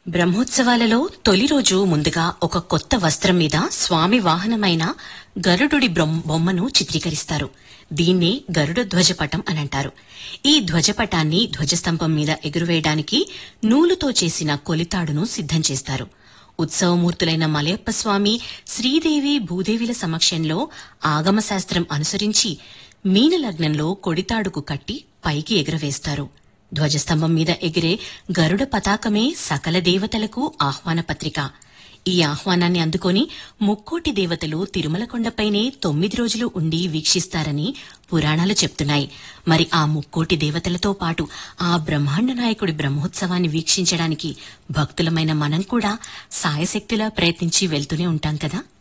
బ్రహ్మోత్సవాలలో తొలి రోజు ముందుగా ఒక కొత్త వస్త్రం మీద స్వామి వాహనమైన గరుడుడి బ్రొమ్- బొమ్మను చిత్రీకరిస్తారు దీన్నే గరుడ ధ్వజపటం అనంటారు ఈ ధ్వజపటాన్ని ధ్వజస్తంభం మీద ఎగురవేయడానికి నూలుతో చేసిన కొలితాడును సిద్ధం చేస్తారు ఉత్సవమూర్తులైన మలయప్ప స్వామి శ్రీదేవి భూదేవిల సమక్షంలో ఆగమశాస్త్రం అనుసరించి మీనలగ్నంలో కొడితాడుకు కట్టి పైకి ఎగురవేస్తారు ధ్వజస్తంభం మీద ఎగిరే గరుడ పతాకమే సకల దేవతలకు ఆహ్వాన పత్రిక ఈ ఆహ్వానాన్ని అందుకొని ముక్కోటి దేవతలు తిరుమల కొండపైనే తొమ్మిది రోజులు ఉండి వీక్షిస్తారని పురాణాలు చెప్తున్నాయి మరి ఆ ముక్కోటి దేవతలతో పాటు ఆ బ్రహ్మాండ నాయకుడి బ్రహ్మోత్సవాన్ని వీక్షించడానికి భక్తులమైన మనం కూడా సాయశక్తిలా ప్రయత్నించి వెళ్తూనే ఉంటాం కదా